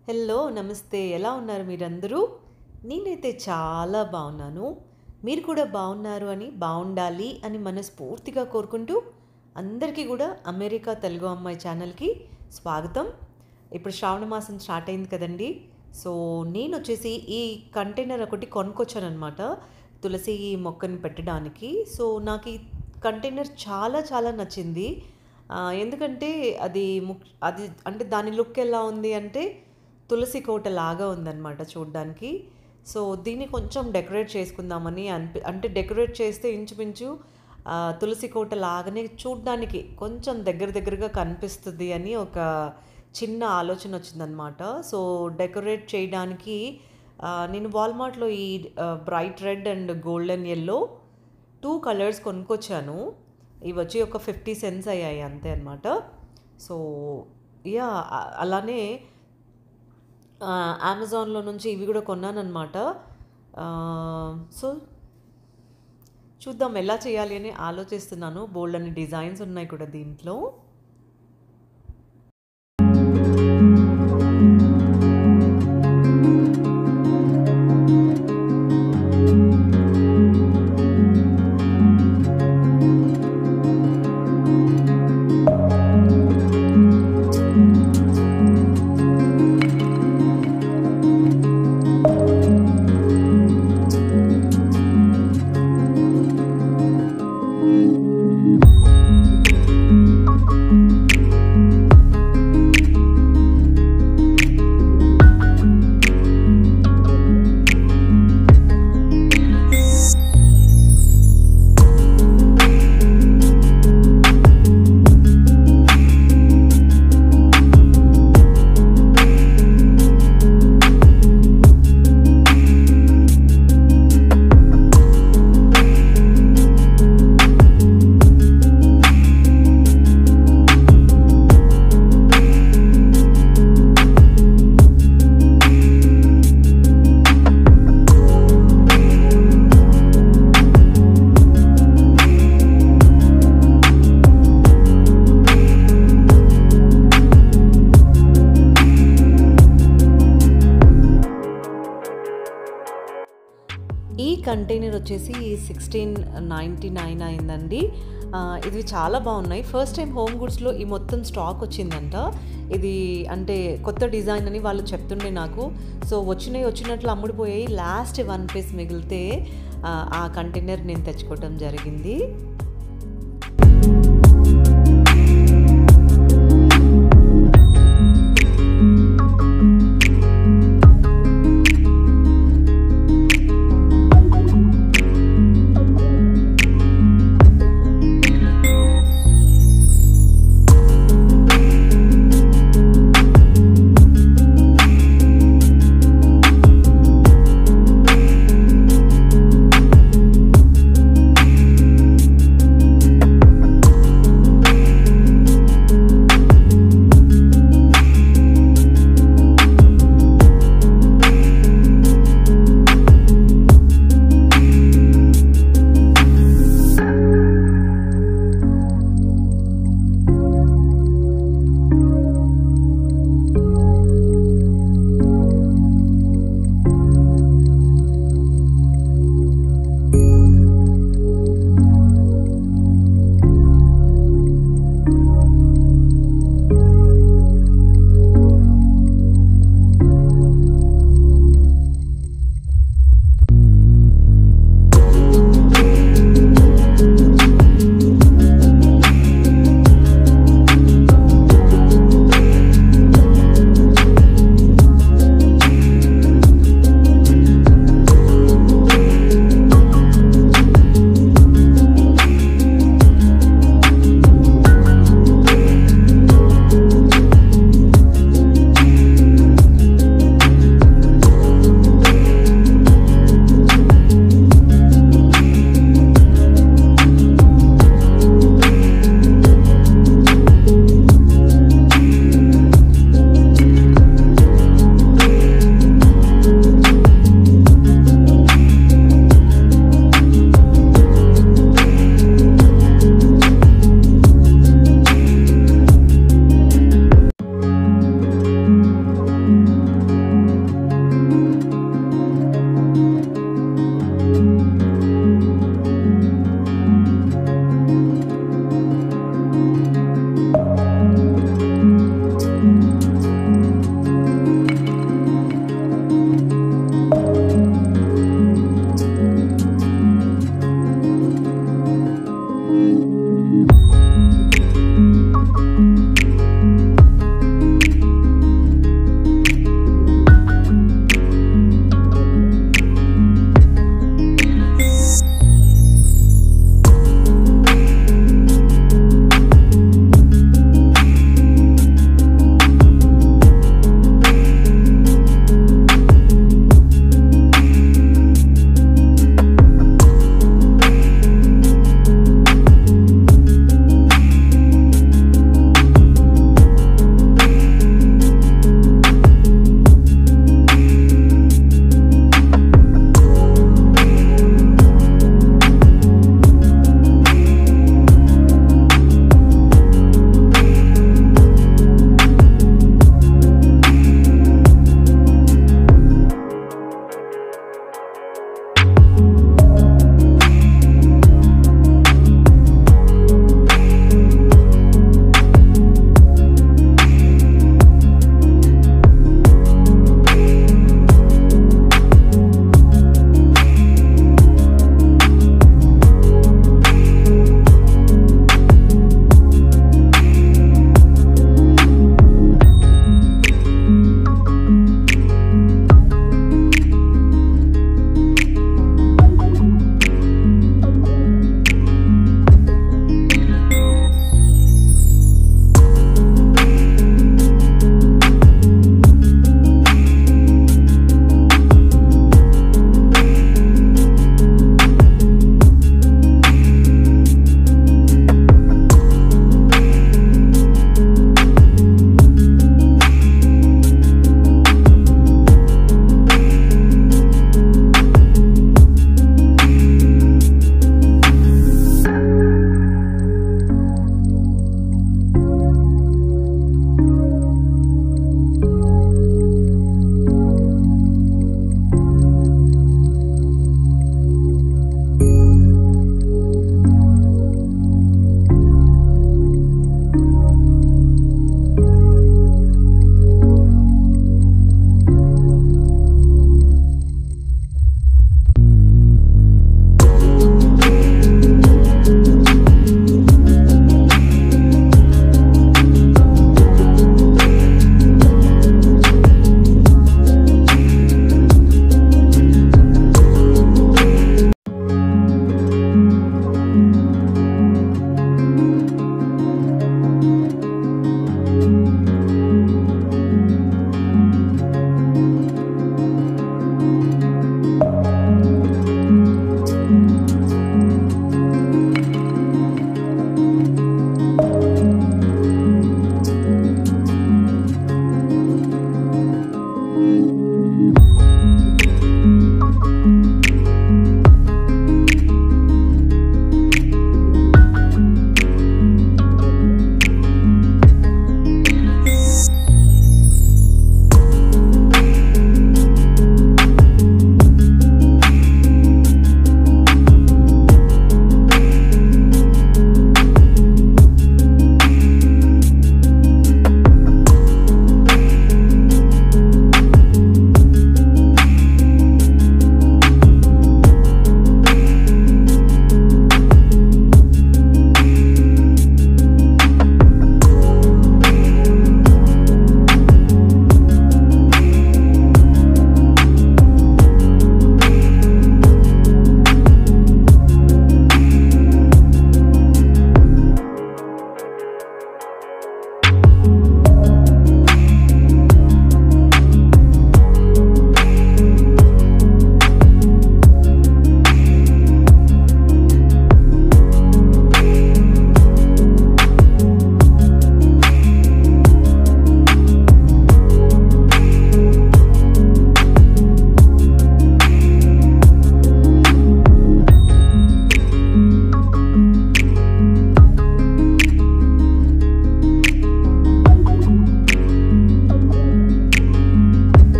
hello నమస్తే ఎలా ఉన్నారు మీరందరూ నేనైతే చాలా బాగున్నాను మీరు కూడా బాగున్నారు అని బాగుండాలి అని మనస్ఫూర్తిగా కోరుకుంటూ అందరికీ కూడా అమెరికా తెలుగు అమ్మాయి ఛానల్కి స్వాగతం ఇప్పుడు శ్రావణ మాసం స్టార్ట్ అయింది కదండి సో నేను వచ్చేసి ఈ కంటైనర్ ఒకటి కొనుక్కొచ్చాను అనమాట తులసి మొక్కని పెట్టడానికి సో నాకు ఈ కంటైనర్ చాలా చాలా నచ్చింది ఆ, ఎందుకంటే అది ముక్ అది అంటే దాని లుక్ ఎలా ఉంది అంటే తులసి కోట లాగా ఉందన్నమాట చూడ్డానికి సో దీన్ని కొంచెం డెకరేట్ చేసుకుందామని అనిపి అంటే డెకరేట్ చేస్తే ఇంచుమించు ఆ, తులసి కోట లాగానే చూడ్డానికి కొంచెం దగ్గర దగ్గరగా కనిపిస్తుంది అని ఒక చిన్న ఆలోచన వచ్చిందనమాట సో డెకరేట్ చేయడానికి ఆ, నేను వాల్మార్ట్లో ఈ bright red and golden yellow two colours కొనుక్కొచ్చాను ఇవి వచ్చి ఒక ఫిఫ్టీ సెన్స్ అయ్యాయి అంతే అనమాట సో యా అ- అలానే ఆ, అమెజాన్లో నుంచి ఇవి కూడా కొన్నానమాట సో చూద్దాం ఎలా చేయాలి అని ఆలోచిస్తున్నాను బోల్డ్ అని డిజైన్స్ ఉన్నాయి కూడా దీంట్లో ఈ కంటైనర్ వచ్చేసి సిక్స్టీన్ నైంటీ నైన్ అయిందండి ఆ, ఇది చాలా బాగున్నాయి ఫస్ట్ టైం హోమ్ గుడ్స్లో ఈ మొత్తం స్టాక్ వచ్చిందంట ఇది అంటే కొత్త డిజైన్ అని వాళ్ళు చెప్తుండే నాకు సో వచ్చినవి వచ్చినట్లు అమ్ముడిపోయాయి లాస్ట్ వన్ పీస్ మిగిలితే ఆ, ఆ కంటైనర్ నేను తెచ్చుకోవడం జరిగింది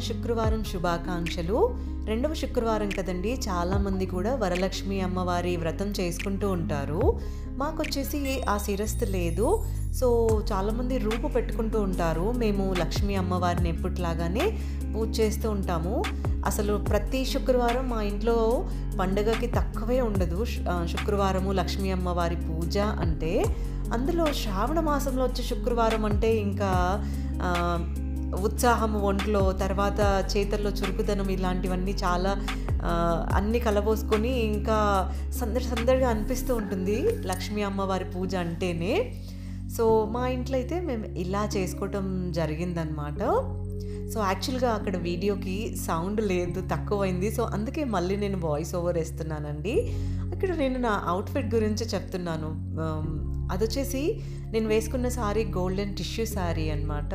శుక్రవారం శుభాకాంక్షలు రెండవ శుక్రవారం కదండి చాలామంది కూడా వరలక్ష్మి అమ్మవారి వ్రతం చేసుకుంటూ ఉంటారు మాకొచ్చేసి ఆ శిరస్తు లేదు సో చాలామంది రూపు పెట్టుకుంటూ ఉంటారు మేము లక్ష్మీ అమ్మవారిని ఎప్పటిలాగానే పూజ చేస్తూ ఉంటాము అసలు ప్రతి శుక్రవారం మా ఇంట్లో పండగకి తక్కువే ఉండదు శు- ఆ, శుక్రవారము లక్ష్మీ అమ్మవారి పూజ అంటే అందులో శ్రావణ మాసంలో వచ్చే శుక్రవారం అంటే ఇంకా ఆ, ఉత్సాహం ఒంట్లో తర్వాత చేతల్లో చురుకుదనం ఇలాంటివన్నీ చాలా ఆ, అన్ని కలబోసుకొని ఇంకా సందడి సందడిగా అనిపిస్తూ ఉంటుంది లక్ష్మీ అమ్మవారి పూజ అంటేనే సో మా ఇంట్లో అయితే మేము ఇలా చేసుకోవటం జరిగిందనమాట సో యాక్చువల్గా అక్కడ వీడియోకి సౌండ్ లేదు తక్కువైంది సో అందుకే మళ్ళీ నేను వాయిస్ ఓవర్ వేస్తున్నానండి అక్కడ నేను నా అవుట్ఫిట్ గురించి చెప్తున్నాను ఆమ్, అదొచ్చేసి నేను వేసుకున్న సారీ గోల్డెన్ టిష్యూ శారీ అనమాట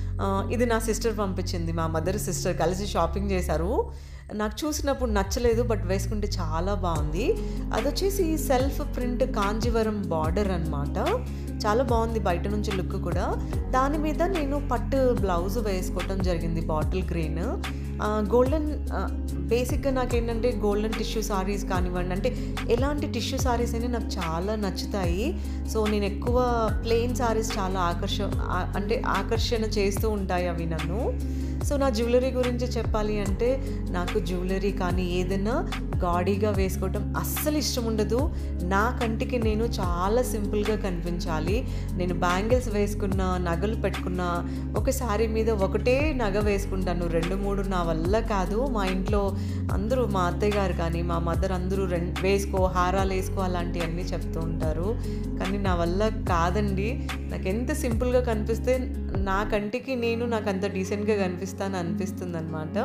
ఇది నా సిస్టర్ పంపించింది మా మదర్ సిస్టర్ కలిసి షాపింగ్ చేశారు నాకు చూసినప్పుడు నచ్చలేదు బట్ వేసుకుంటే చాలా బాగుంది అదొచ్చేసి సెల్ఫ్ ప్రింట్ కాంజీవరం బార్డర్ అన్నమాట చాలా బాగుంది బయట నుంచి లుక్ కూడా దాని మీద నేను పట్టు బ్లౌజ్ వేసుకోవటం జరిగింది బాటిల్ గ్రీన్ గోల్డెన్ బేసిక్గా నాకేంటంటే గోల్డెన్ టిష్యూ సారీస్ కానివ్వండి అంటే ఎలాంటి టిష్యూ సారీస్ అయినా నాకు చాలా నచ్చుతాయి సో నేను ఎక్కువ ప్లెయిన్ సారీస్ చాలా ఆకర్ష ఆ- అంటే ఆకర్షణ చేస్తూ ఉంటాయి అవి నన్ను సో నా జ్యువెలరీ గురించి చెప్పాలి అంటే నాకు జ్యువెలరీ కానీ ఏదైనా గాడీగా వేసుకోవటం అస్సలు ఇష్టం ఉండదు నా కంటికి నేను చాలా సింపుల్గా కనిపించాలి నేను బ్యాంగిల్స్ వేసుకున్న నగలు పెట్టుకున్న ఒక శారీ మీద ఒకటే నగ వేసుకుంటాను రెండు మూడు నా వల్ల కాదు మా ఇంట్లో అందరూ మా అత్తయ్య గారు కానీ మా మదర్ అందరూ రెం వేసుకో హారాలు వేసుకో అలాంటివన్నీ చెప్తూ ఉంటారు కానీ నా వల్ల కాదండి నాకు ఎంత సింపుల్గా కనిపిస్తే నా కంటికి నేను నాకు అంత డీసెంట్గా కనిపిస్తాను అనిపిస్తుంది అనమాట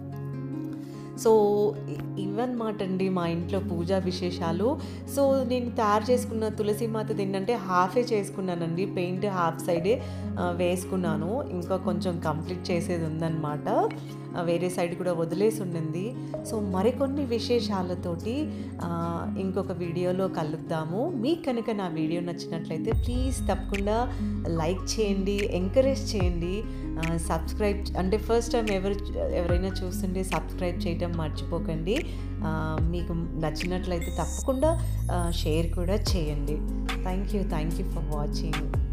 సో ఇ- ఇవన్నమాట అండి మా ఇంట్లో పూజా విశేషాలు సో నేను తయారు చేసుకున్న తులసి మాత ఏంటంటే హాఫే చేసుకున్నానండి పెయింట్ హాఫ్ సైడే ఆ, వేసుకున్నాను ఇంకా కొంచెం కంప్లీట్ చేసేది ఉందన్నమాట ఆ, వేరే సైడ్ కూడా వదిలేసి ఉండింది సో మరికొన్ని విశేషాలతోటి ఆ, ఇంకొక వీడియోలో కలుద్దాము మీకు కనుక నా వీడియో నచ్చినట్లయితే ప్లీజ్ తప్పకుండా లైక్ చేయండి ఎంకరేజ్ చేయండి సబ్స్క్రైబ్ అంటే ఫస్ట్ టైం ఎవరు ఎవరైనా చూస్తుంటే సబ్స్క్రైబ్ చేయటం మర్చిపోకండి ఆ, మీకు నచ్చినట్లయితే తప్పకుండా షేర్ కూడా చేయండి thank you thank you for watching